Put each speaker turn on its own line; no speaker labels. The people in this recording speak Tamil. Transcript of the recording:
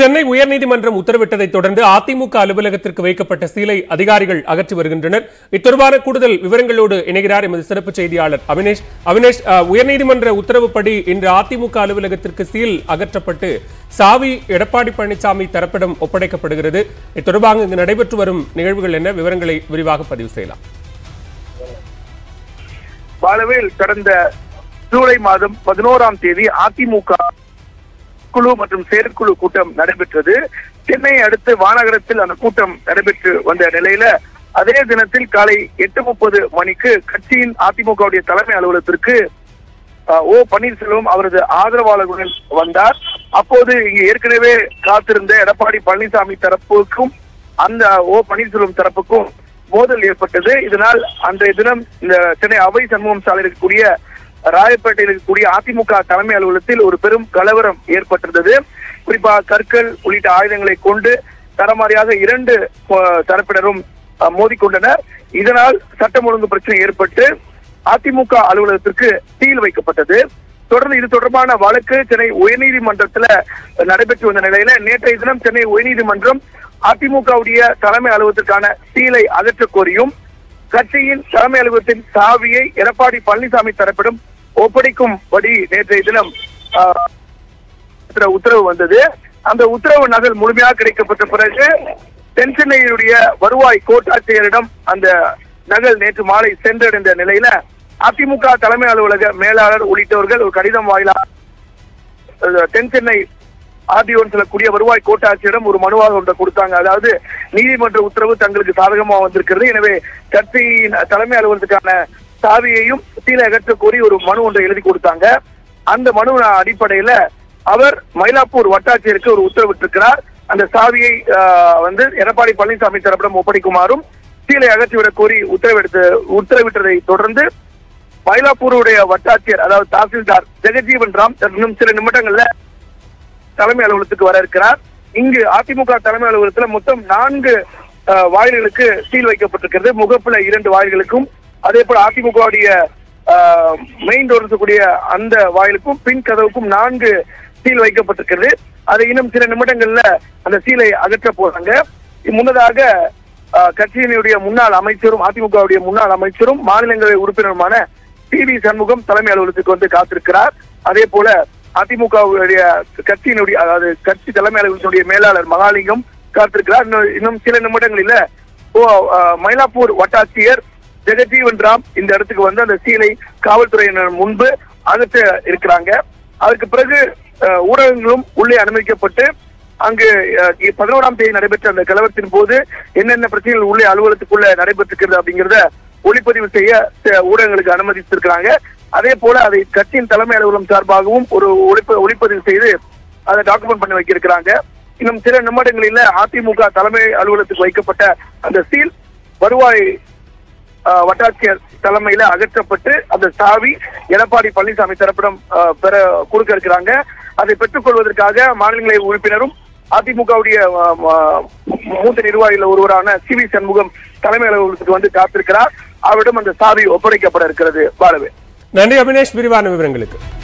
சென்னை உயர்நீதிமன்றம் உத்தரவிட்டதை தொடர்ந்து அதிமுக அலுவலகத்திற்கு வைக்கப்பட்ட சீலை அதிகாரிகள் அகற்றி வருகின்றனர் இத்தொடர்பான கூடுதல் விவரங்களோடு இணைகிறார் எமது சிறப்பு செய்தியாளர் அவினேஷ் அவினேஷ் அஹ், உயர்நீதிமன்ற உத்தரவுப்படி இன்று அதிமுக அலுவலகத்திற்கு சீல் அகற்றப்பட்டு சாவி எடப்பாடி பழனிசாமி தரப்பிடம் ஒப்படைக்கப்படுகிறது இத்தொடர்பாக இங்கு நடைபெற்று வரும் நிகழ்வுகள் என்ன விவரங்களை விரிவாக பதிவு செய்யலாம்
பாலவேல் கடந்த ஜூலை மாதம் பதினோராம் தேதி அதிமுக குழு மற்றும் செயற்குழு கூட்டம் நடைபெற்றது சென்னை அடுத்து வானகரத்தில் அந்த கூட்டம் நடைபெற்று வந்த நிலையில அதே தினத்தில் காலை எட்டு முப்பது மணிக்கு கட்சியின் அதிமுகவுடைய தலைமை அலுவலகத்திற்கு அஹ், ஓ பன்னீர்செல்வம் அவரது ஆதரவாளர்களுடன் வந்தார் அப்போது இங்கு ஏற்கனவே காத்திருந்த எடப்பாடி பழனிசாமி தரப்புக்கும் அந்த ஓ பன்னீர்செல்வம் தரப்புக்கும் மோதல் ஏற்பட்டது இதனால் அன்றைய தினம் இந்த சென்னை அவை சண்முகம் சாலையில் இருக்கக்கூடிய ராயப்பேட்டையில் இருக்கக்கூடிய அதிமுக தலைமை அலுவலகத்தில் ஒரு பெரும் கலவரம் ஏற்பட்டிருந்தது குறிப்பாக கற்கள் உள்ளிட்ட ஆயுதங்களை கொண்டு தரமாரியாக இரண்டு அஹ், தரப்பினரும் அஹ், மோதிக்கொண்டனர் இதனால் சட்டம் ஒழுங்கு பிரச்சனை ஏற்பட்டு அதிமுக அலுவலகத்திற்கு சீல் வைக்கப்பட்டது தொடர்ந்து இது தொடர்பான வழக்கு சென்னை உயர்நீதிமன்றத்துல நடைபெற்று வந்த நிலையில நேற்றைய தினம் சென்னை உயர்நீதிமன்றம் அதிமுகவுடைய தலைமை அலுவலகத்திற்கான சீலை அகற்றக் கோரியும் கட்சியின் தலைமை அலுவலகத்தின் சாவியை எடப்பாடி பழனிசாமி தரப்பிடம் ஒப்படைக்கும்படி நேற்றைய தினம் ஆஹ், உத்தரவு- உத்தரவு வந்தது அந்த உத்தரவு நகல் முழுமையாக கிடைக்கப்பட்ட பிறகு தென் சென்னையுடைய வருவாய் கோட்டாட்சியரிடம் அந்த நகல் நேற்று மாலை சென்றடைந்த நிலையில அதிமுக தலைமை அலுவலக மேலாளர் உள்ளிட்டவர்கள் ஒரு கடிதம் வாயிலாக அஹ், தென் சென்னை ஆர்டிஓன்னு சொல்லக்கூடிய வருவாய் கோட்டாட்சியரிடம் ஒரு மனுவாக ஒன்றை கொடுத்தாங்க அதாவது நீதிமன்ற உத்தரவு தங்களுக்கு சாதகமா வந்திருக்கிறது எனவே கட்சியின் தலைமை அலுவலகத்துக்கான சாவியையும் சீலை அகற்ற கோரி ஒரு மனு ஒன்றை எழுதி கொடுத்தாங்க அந்த மனு அடிப்படையில அவர் மயிலாப்பூர் வட்டாட்சியருக்கு ஒரு உத்தரவிட்டிருக்கிறார் அந்த சாவியை ஆஹ், வந்து எடப்பாடி பழனிசாமி தரப்பிடம் ஒப்படைக்குமாறும் சீலை அகற்றிவிடக் கோரி உத்தரவிடுத்து உத்தரவிட்டதை தொடர்ந்து மயிலாப்பூருடைய வட்டாட்சியர் அதாவது தாசில்தார் ஜெகஜீவன் ராம் இன்னும் சில நிமிடங்கள்ல தலைமை அலுவலகத்துக்கு வர இருக்கிறார் இங்கு அதிமுக தலைமை அலுவலகத்துல மொத்தம் நான்கு அஹ், வாயில்களுக்கு சீல் வைக்கப்பட்டிருக்கிறது முகப்புல இரண்டு வாயில்களுக்கும் அதே போல அதிமுகவுடைய மெயின் டோர் இருக்கக்கூடிய அந்த வாயிலுக்கும் பின் கதவுக்கும் நான்கு சீல் வைக்கப்பட்டிருக்கிறது அதை இன்னும் சில நிமிடங்கள்ல அந்த சீலை அகற்ற போறாங்க முன்னதாக அஹ், கட்சியினுடைய முன்னாள் அமைச்சரும் அதிமுகவுடைய முன்னாள் அமைச்சரும் மாநிலங்களவை உறுப்பினருமான டி வி சண்முகம் தலைமை அலுவலகத்துக்கு வந்து காத்திருக்கிறார் அதே போல அதிமுகவுடைய கட்சியினுடைய அதாவது கட்சி தலைமை அலுவலகத்தினுடைய மேலாளர் மகாலிங்கம் காத்திருக்கிறார் இன்னும் இன்னும் சில நிமிடங்களில ஓ, அஹ், மயிலாப்பூர் வட்டாட்சியர் ஜெகஜீவன் ராம் இந்த இடத்துக்கு வந்து அந்த சீலை காவல்துறையினர் முன்பு அகற்ற இருக்கிறாங்க அதற்கு பிறகு அஹ், ஊடகங்களும் உள்ளே அனுமதிக்கப்பட்டு அங்கு அஹ், பதினோராம் தேதி நடைபெற்ற அந்த கலவரத்தின் போது என்னென்ன பிரச்சனைகள் உள்ளே அலுவலகத்துக்குள்ள நடைபெற்றிருக்கிறது அப்படிங்கிறத ஒளிப்பதிவு செய்ய அஹ், ஊடகங்களுக்கு அனுமதித்திருக்கிறாங்க அதே போல அதை கட்சியின் தலைமை அலுவலகம் சார்பாகவும் ஒரு ஒளிப்ப ஒளிப்பதிவு செய்து அதை டாக்குமெண்ட் பண்ணி வைக்கிருக்கிறாங்க இன்னும் சில நிமிடங்களில அதிமுக தலைமை அலுவலகத்துக்கு வைக்கப்பட்ட அந்த சீல் வருவாய் அஹ், வட்டாட்சியர் தலைமையில அகற்றப்பட்டு அந்த சாவி எடப்பாடி பழனிசாமி தரப்பிடம் அஹ், பெற கொடுக்க இருக்கிறாங்க அதை பெற்றுக் கொள்வதற்காக மாநிலங்களவை உறுப்பினரும் அதிமுகவுடைய அஹ், ம- மூத்த நிர்வாகிகள் ஒருவரான சி வி சண்முகம் தலைமை அலுவலகத்துக்கு வந்து காத்திருக்கிறார் அவரிடம் அந்த சாவி ஒப்படைக்கப்பட இருக்கிறது பாலவே
நன்றி அவினேஷ் விரிவான விவரங்களுக்கு